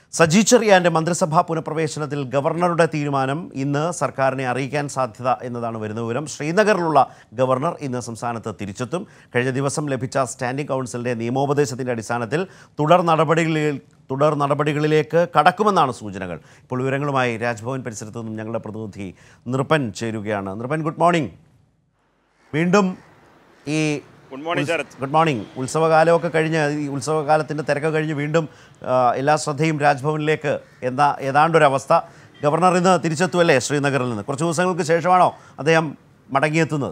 സജി ചെറിയാൻ്റെ മന്ത്രിസഭാ പുനഃപ്രവേശനത്തിൽ ഗവർണറുടെ തീരുമാനം ഇന്ന് സർക്കാരിനെ അറിയിക്കാൻ സാധ്യത എന്നതാണ് വരുന്ന വിവരം ശ്രീനഗറിലുള്ള ഗവർണർ ഇന്ന് സംസ്ഥാനത്ത് തിരിച്ചെത്തും കഴിഞ്ഞ ദിവസം ലഭിച്ച സ്റ്റാൻഡിംഗ് കൗൺസിലിൻ്റെ നിയമോപദേശത്തിൻ്റെ അടിസ്ഥാനത്തിൽ തുടർ നടപടികളിൽ തുടർ നടപടികളിലേക്ക് കടക്കുമെന്നാണ് സൂചനകൾ ഇപ്പോൾ വിവരങ്ങളുമായി രാജ്ഭവൻ പരിസരത്തു നിന്നും ഞങ്ങളുടെ പ്രതിനിധി നൃപൻ ചേരുകയാണ് നൃപൻ ഗുഡ് മോർണിംഗ് വീണ്ടും ഈ good morning Sarath good morning ഉത്സവകാലമൊക്കെ കഴിഞ്ഞ് ഈ ഉത്സവകാലത്തിൻ്റെ തിരക്ക് കഴിഞ്ഞ് വീണ്ടും ആ, എല്ലാ ശ്രദ്ധയും രാജ്ഭവനിലേക്ക് എന്താ ഏതാണ്ടൊരവസ്ഥ ഗവർണർ ഇന്ന് തിരിച്ചെത്തുമല്ലേ ശ്രീനഗറിൽ നിന്ന് കുറച്ച് ദിവസങ്ങൾക്ക് ശേഷമാണോ അദ്ദേഹം മടങ്ങിയെത്തുന്നത്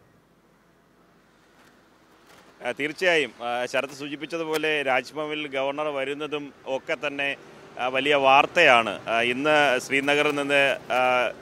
ആ, തീർച്ചയായും ആ, ശരത് സൂചിപ്പിച്ചതുപോലെ രാജ്ഭവനിൽ ഗവർണർ വരുന്നതും ഒക്കെ തന്നെ ആ, വലിയ വാർത്തയാണ് ആ, ഇന്ന് ശ്രീനഗറിൽ നിന്ന് ആ,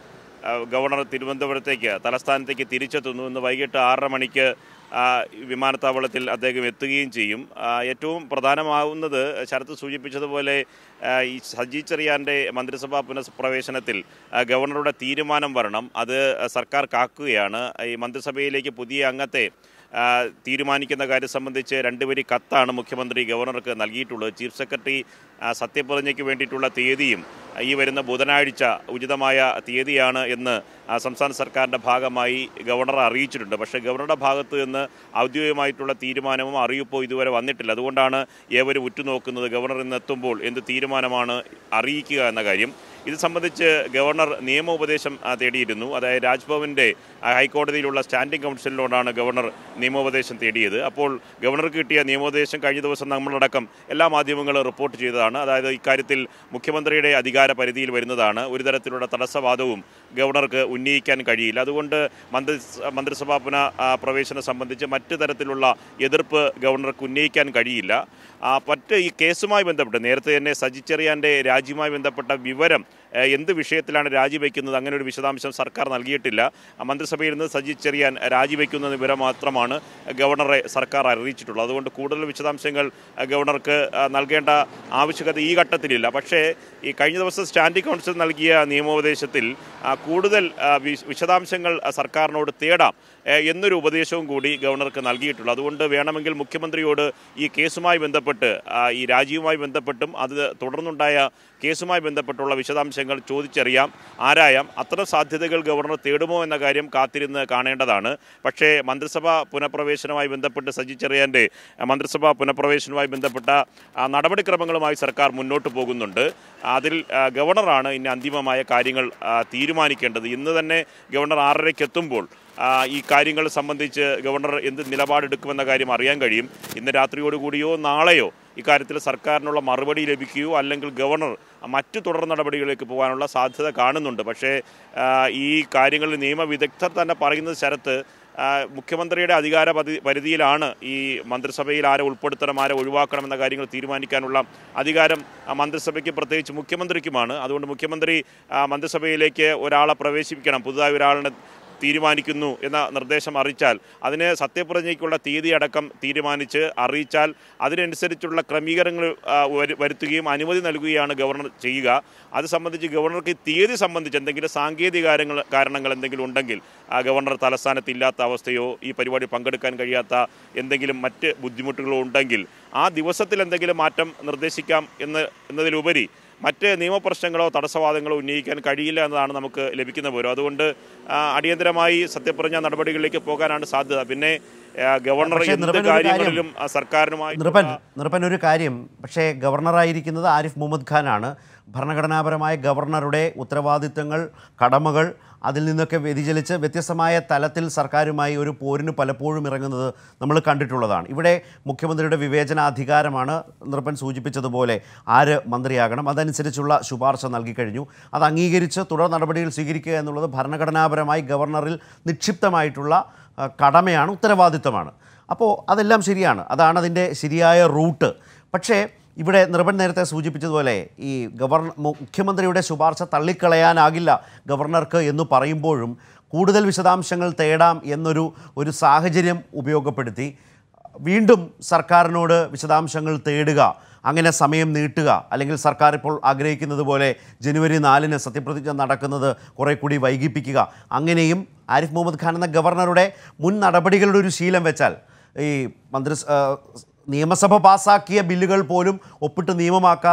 ആ, ഗവർണർ തിരുവനന്തപുരത്തേക്ക് തലസ്ഥാനത്തേക്ക് തിരിച്ചെത്തുന്നു ഇന്ന് വൈകിട്ട് ആറര മണിക്ക് ആ, വിമാനത്താവളത്തിൽ അദ്ദേഹം എത്തുകയും ചെയ്യും ആ, ഏറ്റവും പ്രധാനമാവുന്നത് ശരത്ത് സൂചിപ്പിച്ചതുപോലെ ആ, ഈ സജി ചെറിയാൻ്റെ മന്ത്രിസഭാ പുനഃപ്രവേശനത്തിൽ ആ, ഗവർണറുടെ തീരുമാനം വരണം അത് സർക്കാർ കാക്കുകയാണ് ഈ മന്ത്രിസഭയിലേക്ക് പുതിയ അംഗത്തെ ആ, തീരുമാനിക്കുന്ന കാര്യം സംബന്ധിച്ച് രണ്ട് വരി കത്താണ് മുഖ്യമന്ത്രി ഗവർണർക്ക് നൽകിയിട്ടുള്ളത് ചീഫ് സെക്രട്ടറി ആ, സത്യപ്രതിജ്ഞയ്ക്ക് വേണ്ടിയിട്ടുള്ള തീയതിയും ആ, ഈ വരുന്ന ബുധനാഴ്ച ഉചിതമായ തീയതിയാണ് എന്ന് ആ, സംസ്ഥാന സർക്കാരിൻ്റെ ഭാഗമായി ഗവർണർ അറിയിച്ചിട്ടുണ്ട് പക്ഷേ ഗവർണറുടെ ഭാഗത്ത് നിന്ന് ഔദ്യോഗികമായിട്ടുള്ള തീരുമാനമോ അറിയിപ്പോ ഇതുവരെ വന്നിട്ടില്ല അതുകൊണ്ടാണ് ഏവരും ഉറ്റുനോക്കുന്നത് ഗവർണർ ഇന്ന് എത്തുമ്പോൾ എന്ത് തീരുമാനമാണ് അറിയിക്കുക എന്ന കാര്യം ഇത് സംബന്ധിച്ച് ഗവർണർ നിയമോപദേശം ആ, തേടിയിരുന്നു അതായത് രാജ്ഭവന്റെ ആ, ഹൈക്കോടതിയിലുള്ള സ്റ്റാൻഡിംഗ് കൗൺസിലിനോടാണ് ഗവർണർ നിയമോപദേശം തേടിയത് അപ്പോൾ ഗവർണർക്ക് കിട്ടിയ നിയമോപദേശം കഴിഞ്ഞ ദിവസം നമ്മളടക്കം എല്ലാ മാധ്യമങ്ങളും റിപ്പോർട്ട് ചെയ്തതാണ് അതായത് ഇക്കാര്യത്തിൽ മുഖ്യമന്ത്രിയുടെ അധികാര പരിധിയിൽ വരുന്നതാണ് ഒരു തരത്തിലുള്ള തടസ്സവാദവും ഗവർണർക്ക് ഉന്നയിക്കാൻ കഴിയില്ല അതുകൊണ്ട് മന്ത്രി മന്ത്രിസഭാ പുനഃ ആ, പ്രവേശനം സംബന്ധിച്ച് മറ്റു തരത്തിലുള്ള എതിർപ്പ് ഗവർണർക്ക് ഉന്നയിക്കാൻ കഴിയില്ല ആ, മറ്റ് ഈ കേസുമായി ബന്ധപ്പെട്ട് നേരത്തെ തന്നെ സജി ചെറിയാൻ്റെ രാജ്യവുമായി ബന്ധപ്പെട്ട വിവരം ഏഹ്, എന്ത് വിഷയത്തിലാണ് രാജിവെക്കുന്നത് അങ്ങനെ ഒരു വിശദാംശം സർക്കാർ നൽകിയിട്ടില്ല ആ, മന്ത്രിസഭയിൽ നിന്ന് സജി ചെറിയാൻ രാജിവെക്കുന്ന വിവരം മാത്രമാണ് ഗവർണറെ സർക്കാർ അറിയിച്ചിട്ടുള്ളത് അതുകൊണ്ട് കൂടുതൽ വിശദാംശങ്ങൾ ആ, ഗവർണർക്ക് ആ, നൽകേണ്ട ആവശ്യകത ഈ ഘട്ടത്തിലില്ല പക്ഷേ ഈ കഴിഞ്ഞ ദിവസം സ്റ്റാൻഡിംഗ് കൗൺസിൽ നൽകിയ നിയമോപദേശത്തിൽ ആ, കൂടുതൽ ആ, വി- വിശദാംശങ്ങൾ ആ, സർക്കാരിനോട് തേടാം ഏ, എന്നൊരു ഉപദേശവും കൂടി ഗവർണർക്ക് നൽകിയിട്ടുള്ളൂ അതുകൊണ്ട് വേണമെങ്കിൽ മുഖ്യമന്ത്രിയോട് ഈ കേസുമായി ബന്ധപ്പെട്ട് ആ, ഈ രാജിയുമായി ബന്ധപ്പെട്ടും അത് തുടർന്നുണ്ടായ കേസുമായി ബന്ധപ്പെട്ടുള്ള വിശദാംശങ്ങൾ ചോദിച്ചറിയാം ആരായാം അത്തരം സാധ്യതകൾ ഗവർണർ തേടുമോ എന്ന കാര്യം കാത്തിരുന്ന് കാണേണ്ടതാണ് പക്ഷേ മന്ത്രിസഭാ പുനഃപ്രവേശനവുമായി ബന്ധപ്പെട്ട് സജി ചെറിയാൻ്റെ ആ, മന്ത്രിസഭാ പുനഃപ്രവേശനവുമായി ബന്ധപ്പെട്ട ആ, നടപടിക്രമങ്ങളുമായി സർക്കാർ മുന്നോട്ട് പോകുന്നുണ്ട് അതിൽ ആ, ഗവർണറാണ് ഇനി അന്തിമമായ കാര്യങ്ങൾ ആ, തീരുമാനിക്കേണ്ടത് ഇന്ന് തന്നെ ഗവർണർ ആറരയ്ക്ക് എത്തുമ്പോൾ ആ, ഈ കാര്യങ്ങൾ സംബന്ധിച്ച് ഗവർണർ എന്ത് നിലപാടെടുക്കുമെന്ന കാര്യം അറിയാൻ കഴിയും ഇന്ന് രാത്രിയോടുകൂടിയോ നാളെയോ ഇക്കാര്യത്തിൽ സർക്കാരിനുള്ള മറുപടി ലഭിക്കുകയോ അല്ലെങ്കിൽ ഗവർണർ മറ്റു തുടർ നടപടികളിലേക്ക് പോകാനുള്ള സാധ്യത കാണുന്നുണ്ട് പക്ഷേ ആ, ഈ കാര്യങ്ങളിൽ നിയമവിദഗ്ധർ തന്നെ പറയുന്നത് ശരത്ത് ആ, മുഖ്യമന്ത്രിയുടെ അധികാര പതി- പരിധിയിലാണ് ഈ മന്ത്രിസഭയിൽ ആരെ ഉൾപ്പെടുത്തണം ആരെ ഒഴിവാക്കണം എന്ന കാര്യങ്ങൾ തീരുമാനിക്കാനുള്ള അധികാരം ആ, മന്ത്രിസഭയ്ക്ക് പ്രത്യേകിച്ച് മുഖ്യമന്ത്രിക്കുമാണ് അതുകൊണ്ട് മുഖ്യമന്ത്രി ആ, മന്ത്രിസഭയിലേക്ക് ഒരാളെ പ്രവേശിപ്പിക്കണം പുതുതായി ഒരാളിനെ തീരുമാനിക്കുന്നു എന്ന നിർദ്ദേശം അറിയിച്ചാൽ അതിന് സത്യപ്രതിജ്ഞയ്ക്കുള്ള തീയതി അടക്കം തീരുമാനിച്ച് അറിയിച്ചാൽ അതിനനുസരിച്ചുള്ള ക്രമീകരണങ്ങൾ ആ, വരു- വരുത്തുകയും അനുമതി നൽകുകയാണ് ഗവർണർ ചെയ്യുക അത് സംബന്ധിച്ച് ഗവർണർക്ക് ഈ തീയതി സംബന്ധിച്ച് എന്തെങ്കിലും സാങ്കേതിക കാര്യങ്ങൾ കാരണങ്ങൾ എന്തെങ്കിലും ഉണ്ടെങ്കിൽ ആ ഗവർണർ തലസ്ഥാനത്ത് ഇല്ലാത്ത അവസ്ഥയോ ഈ പരിപാടി പങ്കെടുക്കാൻ കഴിയാത്ത എന്തെങ്കിലും മറ്റ് ബുദ്ധിമുട്ടുകളോ ഉണ്ടെങ്കിൽ ആ ദിവസത്തിൽ എന്തെങ്കിലും മാറ്റം നിർദ്ദേശിക്കാം എന്ന് എന്നതിലുപരി മറ്റ് നിയമപ്രശ്നങ്ങളോ തടസ്സവാദങ്ങളോ ഉന്നയിക്കാൻ കഴിയില്ല എന്നതാണ് നമുക്ക് ലഭിക്കുന്ന വിവരം അതുകൊണ്ട് ആ, അടിയന്തരമായി സത്യപ്രതിജ്ഞ നടപടികളിലേക്ക് പോകാനാണ് സാധ്യത പിന്നെ ആ, ഗവർണർ പക്ഷേ എന്ത് നിർബന്ധ ഒരു കാര്യം- കാര്യങ്ങളിലും ആ, സർക്കാരിനുമായി നൃപൻ നൃപൻ ഒരു കാര്യം പക്ഷേ ഗവർണറായിരിക്കുന്നത് ആരിഫ് മുഹമ്മദ് ഖാനാണ് ഭരണഘടനാപരമായ ഗവർണറുടെ ഉത്തരവാദിത്തങ്ങൾ കടമകൾ അതിൽ നിന്നൊക്കെ വ്യതിചലിച്ച് വ്യത്യസ്തമായ തലത്തിൽ സർക്കാരുമായി ഒരു പോരിന് പലപ്പോഴും ഇറങ്ങുന്നത് നമ്മൾ കണ്ടിട്ടുള്ളതാണ് ഇവിടെ മുഖ്യമന്ത്രിയുടെ വിവേചനാധികാരമാണ് നൃപൻ സൂചിപ്പിച്ചതുപോലെ ആര് മന്ത്രിയാകണം അതനുസരിച്ചുള്ള ശുപാർശ നൽകിക്കഴിഞ്ഞു അത് അംഗീകരിച്ച് തുടർ നടപടികൾ സ്വീകരിക്കുക എന്നുള്ളത് ഭരണഘടനാപരമായി ഗവർണറിൽ നിക്ഷിപ്തമായിട്ടുള്ള ആ, കടമയാണ് ഉത്തരവാദിത്തമാണ് അപ്പോൾ അതെല്ലാം ശരിയാണ് അതാണ് അതിൻ്റെ ശരിയായ റൂട്ട് പക്ഷേ ഇവിടെ നിർഭൻ നേരത്തെ സൂചിപ്പിച്ചതുപോലെ ഈ ഗവർണർ മുഖ്യമന്ത്രിയുടെ ശുപാർശ തള്ളിക്കളയാനാകില്ല ഗവർണർക്ക് എന്ന് പറയുമ്പോഴും കൂടുതൽ വിശദാംശങ്ങൾ തേടാം എന്നൊരു ഒരു സാഹചര്യം ഉപയോഗപ്പെടുത്തി വീണ്ടും സർക്കാരിനോട് വിശദാംശങ്ങൾ തേടുക അങ്ങനെ സമയം നീട്ടുക അല്ലെങ്കിൽ സർക്കാർ ഇപ്പോൾ ആഗ്രഹിക്കുന്നത് പോലെ ജനുവരി നാലിന് സത്യപ്രതിജ്ഞ നടക്കുന്നത് കുറെ കൂടി വൈകിപ്പിക്കുക അങ്ങനെയും ആരിഫ് മുഹമ്മദ് ഖാൻ എന്ന ഗവർണറുടെ മുൻ നടപടികളുടെ ഒരു ശീലം വെച്ചാൽ ഈ മന്ത്രി ആ, നിയമസഭ പാസാക്കിയ ബില്ലുകൾ പോലും ഒപ്പിട്ട് നിയമമാക്കാതെ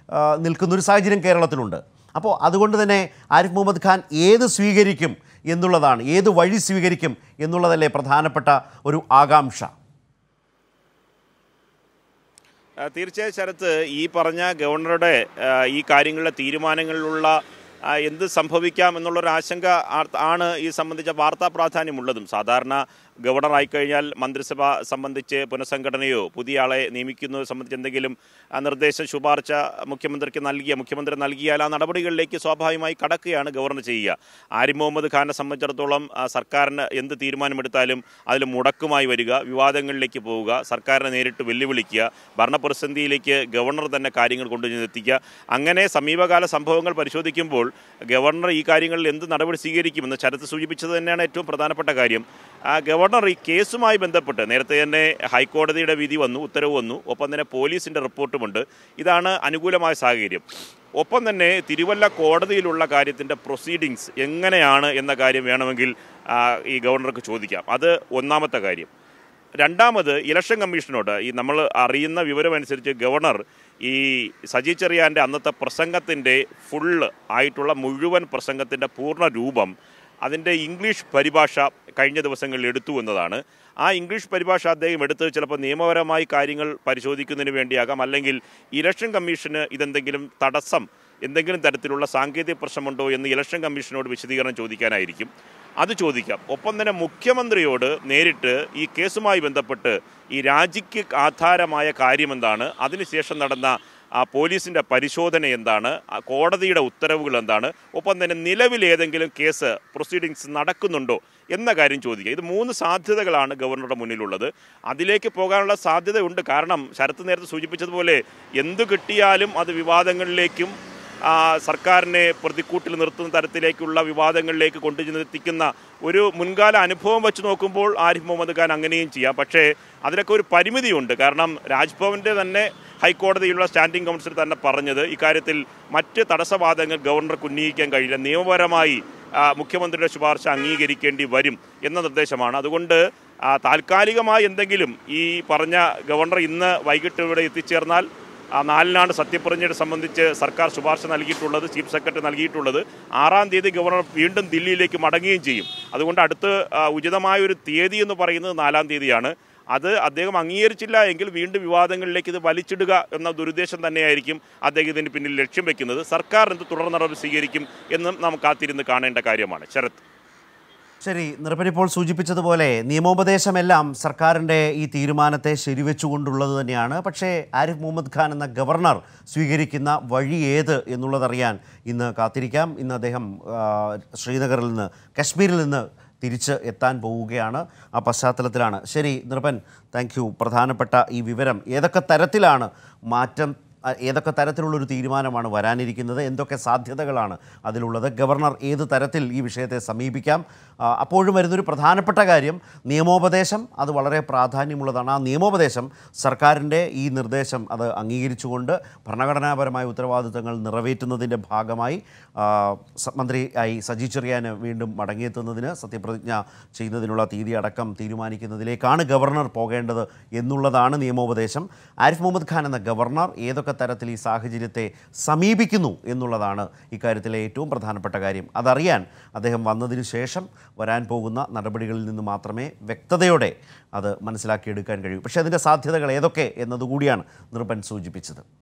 ആ, നിൽക്കുന്നൊരു സാഹചര്യം കേരളത്തിലുണ്ട് അപ്പോൾ അതുകൊണ്ട് തന്നെ ആരിഫ് മുഹമ്മദ് ഖാൻ ഏത് സ്വീകരിക്കും എന്നുള്ളതാണ് ഏത് വഴി സ്വീകരിക്കും എന്നുള്ളതല്ലേ പ്രധാനപ്പെട്ട ഒരു ആകാംക്ഷ ആ, തീർച്ചയായും ശരത്ത് ഈ പറഞ്ഞ ഗവർണറുടെ ആ, ഈ കാര്യങ്ങളിലെ തീരുമാനങ്ങളിലുള്ള ആ, എന്ത് സംഭവിക്കാം എന്നുള്ളൊരു ആശങ്ക ആ- ആണ് ഈ സംബന്ധിച്ച വാർത്താ പ്രാധാന്യമുള്ളതും സാധാരണ ഗവർണർ ആയിക്കഴിഞ്ഞാൽ മന്ത്രിസഭ സംബന്ധിച്ച് പുനഃസംഘടനയോ പുതിയ ആളെ നിയമിക്കുന്നത് സംബന്ധിച്ച് എന്തെങ്കിലും ആ, നിർദ്ദേശം ശുപാർശ മുഖ്യമന്ത്രിക്ക് നൽകിയ മുഖ്യമന്ത്രി നൽകിയാൽ ആ നടപടികളിലേക്ക് സ്വാഭാവികമായി കടക്കുകയാണ് ഗവർണർ ചെയ്യുക ആരിഫ് മുഹമ്മദ് ഖാനെ സംബന്ധിച്ചിടത്തോളം ആ, സർക്കാരിന് എന്ത് തീരുമാനമെടുത്താലും അതിൽ മുടക്കുമായി വരിക വിവാദങ്ങളിലേക്ക് പോവുക സർക്കാരിനെ നേരിട്ട് വെല്ലുവിളിക്കുക ഭരണപ്രതിസന്ധിയിലേക്ക് ഗവർണർ തന്നെ കാര്യങ്ങൾ കൊണ്ടുചെന്നെത്തിക്കുക അങ്ങനെ സമീപകാല സംഭവങ്ങൾ പരിശോധിക്കുമ്പോൾ ഗവർണർ ഈ കാര്യങ്ങളിൽ എന്ത് നടപടി സ്വീകരിക്കുമെന്ന് ശരത്ത് സൂചിപ്പിച്ചത് തന്നെയാണ് ഏറ്റവും പ്രധാനപ്പെട്ട കാര്യം ആ, ഗവർണർ ഈ കേസുമായി ബന്ധപ്പെട്ട് നേരത്തെ തന്നെ ഹൈക്കോടതിയുടെ വിധി വന്നു ഉത്തരവ് വന്നു ഒപ്പം തന്നെ പോലീസിൻ്റെ റിപ്പോർട്ടുമുണ്ട് ഇതാണ് അനുകൂലമായ സാഹചര്യം ഒപ്പം തന്നെ തിരുവല്ല കോടതിയിലുള്ള കാര്യത്തിൻ്റെ പ്രൊസീഡിങ്സ് എങ്ങനെയാണ് എന്ന കാര്യം വേണമെങ്കിൽ ആ, ഈ ഗവർണർക്ക് ചോദിക്കാം അത് ഒന്നാമത്തെ കാര്യം രണ്ടാമത് ഇലക്ഷൻ കമ്മീഷനോട് ഈ നമ്മൾ അറിയുന്ന വിവരമനുസരിച്ച് ഗവർണർ ഈ സജി ചെറിയാൻ്റെ അന്നത്തെ പ്രസംഗത്തിൻ്റെ ഫുള്ള് ആയിട്ടുള്ള മുഴുവൻ പ്രസംഗത്തിൻ്റെ പൂർണ്ണ രൂപം അതിൻ്റെ ഇംഗ്ലീഷ് പരിഭാഷ കഴിഞ്ഞ ദിവസങ്ങളിൽ എടുത്തു എന്നതാണ് ആ ഇംഗ്ലീഷ് പരിഭാഷ അദ്ദേഹം എടുത്തത് ചിലപ്പോൾ നിയമപരമായി കാര്യങ്ങൾ പരിശോധിക്കുന്നതിന് വേണ്ടിയാകാം അല്ലെങ്കിൽ ഇലക്ഷൻ കമ്മീഷന് ഇതെന്തെങ്കിലും തടസ്സം എന്തെങ്കിലും തരത്തിലുള്ള സാങ്കേതിക പ്രശ്നമുണ്ടോ എന്ന് ഇലക്ഷൻ കമ്മീഷനോട് വിശദീകരണം ചോദിക്കാനായിരിക്കും അത് ചോദിക്കാം ഒപ്പം തന്നെ മുഖ്യമന്ത്രിയോട് നേരിട്ട് ഈ കേസുമായി ബന്ധപ്പെട്ട് ഈ രാജിക്ക് ആധാരമായ കാര്യമെന്താണ് അതിനുശേഷം നടന്ന ആ പോലീസിൻ്റെ പരിശോധന എന്താണ് ആ കോടതിയുടെ ഉത്തരവുകൾ എന്താണ് ഒപ്പം തന്നെ നിലവിൽ ഏതെങ്കിലും കേസ് പ്രൊസീഡിങ്സ് നടക്കുന്നുണ്ടോ എന്ന കാര്യം ചോദിക്കുക ഇത് മൂന്ന് സാധ്യതകളാണ് ഗവർണറുടെ മുന്നിലുള്ളത് അതിലേക്ക് പോകാനുള്ള സാധ്യതയുണ്ട് കാരണം ശരത്ത് നേരത്തെ സൂചിപ്പിച്ചതുപോലെ എന്തു കിട്ടിയാലും അത് വിവാദങ്ങളിലേക്കും ആ, സർക്കാരിനെ പ്രതിക്കൂട്ടിൽ നിർത്തുന്ന തരത്തിലേക്കുള്ള വിവാദങ്ങളിലേക്ക് കൊണ്ടുചെന്നെത്തിക്കുന്ന ഒരു മുൻകാല അനുഭവം വെച്ച് നോക്കുമ്പോൾ ആരിഫ് മുഹമ്മദ് ഖാൻ അങ്ങനെയും ചെയ്യാം പക്ഷേ അതിലൊക്കെ ഒരു പരിമിതിയുണ്ട് കാരണം രാജ്ഭവൻ്റെ തന്നെ ഹൈക്കോടതിയിലുള്ള സ്റ്റാൻഡിംഗ് കൗൺസിൽ തന്നെ പറഞ്ഞത് ഇക്കാര്യത്തിൽ മറ്റ് തടസ്സവാദങ്ങൾ ഗവർണർക്ക് ഉന്നയിക്കാൻ കഴിയില്ല നിയമപരമായി ആ, മുഖ്യമന്ത്രിയുടെ ശുപാർശ അംഗീകരിക്കേണ്ടി വരും എന്ന നിർദ്ദേശമാണ് അതുകൊണ്ട് ആ, താൽക്കാലികമായി എന്തെങ്കിലും ഈ പറഞ്ഞ ഗവർണർ ഇന്ന് വൈകിട്ട് ഇവിടെ എത്തിച്ചേർന്നാൽ ആ നാലിനാണ് സത്യപ്രതിജ്ഞയെ സംബന്ധിച്ച് സർക്കാർ ശുപാർശ നൽകിയിട്ടുള്ളത് ചീഫ് സെക്രട്ടറി നൽകിയിട്ടുള്ളത് ആറാം തീയതി ഗവർണർ വീണ്ടും ദില്ലിയിലേക്ക് മടങ്ങുകയും ചെയ്യും അതുകൊണ്ട് അടുത്ത് ആ, ഉചിതമായ ഒരു തീയതി എന്ന് പറയുന്നത് നാലാം തീയതിയാണ് അത് അദ്ദേഹം അംഗീകരിച്ചില്ല എങ്കിൽ വീണ്ടും വിവാദങ്ങളിലേക്ക് ഇത് വലിച്ചിടുക എന്ന ദുരുദ്ദേശം തന്നെയായിരിക്കും അദ്ദേഹം ഇതിന് പിന്നിൽ ലക്ഷ്യം വെക്കുന്നത് സർക്കാർ എന്ത് തുടർ നടപടി സ്വീകരിക്കും എന്നും നാം കാത്തിരുന്ന് കാണേണ്ട കാര്യമാണ് ശരത് ശരി നിർഭൻ ഇപ്പോൾ സൂചിപ്പിച്ചതുപോലെ നിയമോപദേശമെല്ലാം സർക്കാരിൻ്റെ ഈ തീരുമാനത്തെ ശരിവെച്ചുകൊണ്ടുള്ളത് തന്നെയാണ് പക്ഷേ ആരിഫ് മുഹമ്മദ് ഖാൻ എന്ന ഗവർണർ സ്വീകരിക്കുന്ന വഴി ഏത് എന്നുള്ളതറിയാൻ ഇന്ന് കാത്തിരിക്കാം ഇന്ന് അദ്ദേഹം ആ, ശ്രീനഗറിൽ നിന്ന് കശ്മീരിൽ നിന്ന് തിരിച്ച് എത്താൻ പോവുകയാണ് ആ പശ്ചാത്തലത്തിലാണ് ശരി നിർഭൻ താങ്ക് യു പ്രധാനപ്പെട്ട ഈ വിവരം ഏതൊക്കെ തരത്തിലാണ് മാറ്റം ആ, ഏതൊക്കെ തരത്തിലുള്ളൊരു തീരുമാനമാണ് വരാനിരിക്കുന്നത് എന്തൊക്കെ സാധ്യതകളാണ് അതിലുള്ളത് ഗവർണർ ഏത് തരത്തിൽ ഈ വിഷയത്തെ സമീപിക്കാം ആ, അപ്പോഴും വരുന്നൊരു പ്രധാനപ്പെട്ട കാര്യം നിയമോപദേശം അത് വളരെ പ്രാധാന്യമുള്ളതാണ് ആ നിയമോപദേശം സർക്കാരിൻ്റെ ഈ നിർദ്ദേശം അത് അംഗീകരിച്ചുകൊണ്ട് ഭരണഘടനാപരമായ ഉത്തരവാദിത്തങ്ങൾ നിറവേറ്റുന്നതിൻ്റെ ഭാഗമായി ആ, സ- മന്ത്രിയായി സജി ചെറിയാന് വീണ്ടും മടങ്ങിയെത്തുന്നതിന് സത്യപ്രതിജ്ഞ ചെയ്യുന്നതിനുള്ള തീയതി അടക്കം തീരുമാനിക്കുന്നതിലേക്കാണ് ഗവർണർ പോകേണ്ടത് എന്നുള്ളതാണ് നിയമോപദേശം ആരിഫ് മുഹമ്മദ് ഖാൻ എന്ന ഗവർണർ ഏതൊക്കെ തരത്തിൽ ഈ സാഹചര്യത്തെ സമീപിക്കുന്നു എന്നുള്ളതാണ് ഇക്കാര്യത്തിലെ ഏറ്റവും പ്രധാനപ്പെട്ട കാര്യം അതറിയാൻ അദ്ദേഹം വന്നതിന് ശേഷം വരാൻ പോകുന്ന നടപടികളിൽ നിന്ന് മാത്രമേ വ്യക്തതയോടെ അത് മനസ്സിലാക്കിയെടുക്കാൻ കഴിയൂ പക്ഷേ അതിൻ്റെ സാധ്യതകൾ ഏതൊക്കെ എന്നതുകൂടിയാണ് നിർഭൻ സൂചിപ്പിച്ചത്